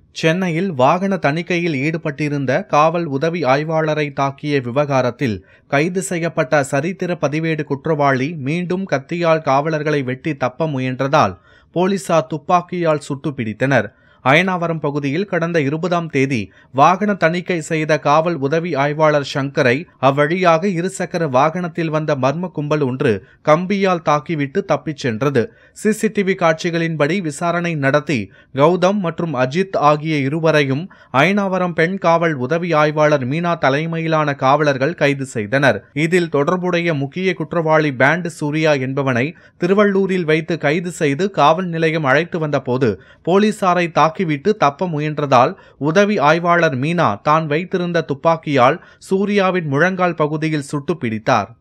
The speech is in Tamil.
சென்னையில் வாகன தணிக்கையில் ஈடுபட்டிருந்த காவல் உதவி ஆய்வாளரை தாக்கிய விவகாரத்தில் கைது செய்யப்பட்ட சரித்திர பதிவேடு குற்றவாளி மீண்டும் கத்தியால் காவலர்களை வெட்டி தப்ப முயன்றதால் போலீசார் துப்பாக்கியால் சுட்டு பிடித்தனர் அயனாவரம் பகுதியில் கடந்த இருபதாம் தேதி வாகன தணிக்கை செய்த காவல் உதவி ஆய்வாளர் சங்கரை அவ்வழியாக இருசக்கர வாகனத்தில் வந்த மர்ம கும்பல் ஒன்று கம்பியால் தாக்கிவிட்டு தப்பிச் சென்றது சிசிடிவி காட்சிகளின்படி விசாரணை நடத்தி கௌதம் மற்றும் அஜித் ஆகிய இருவரையும் அயனாவரம் பெண் காவல் உதவி ஆய்வாளர் மீனா தலைமையிலான காவலர்கள் கைது செய்தனர் இதில் தொடர்புடைய முக்கிய குற்றவாளி பேண்ட் சூர்யா என்பவனை திருவள்ளூரில் வைத்து கைது செய்து காவல் நிலையம் அழைத்து வந்தபோது போலீசாரை தாக்கிவிட்டு தப்ப முயன்றதால் உதவி ஆய்வாளர் மீனா தான் வைத்திருந்த துப்பாக்கியால் சூர்யாவின் முழங்கால் பகுதியில் சுட்டு பிடித்தார்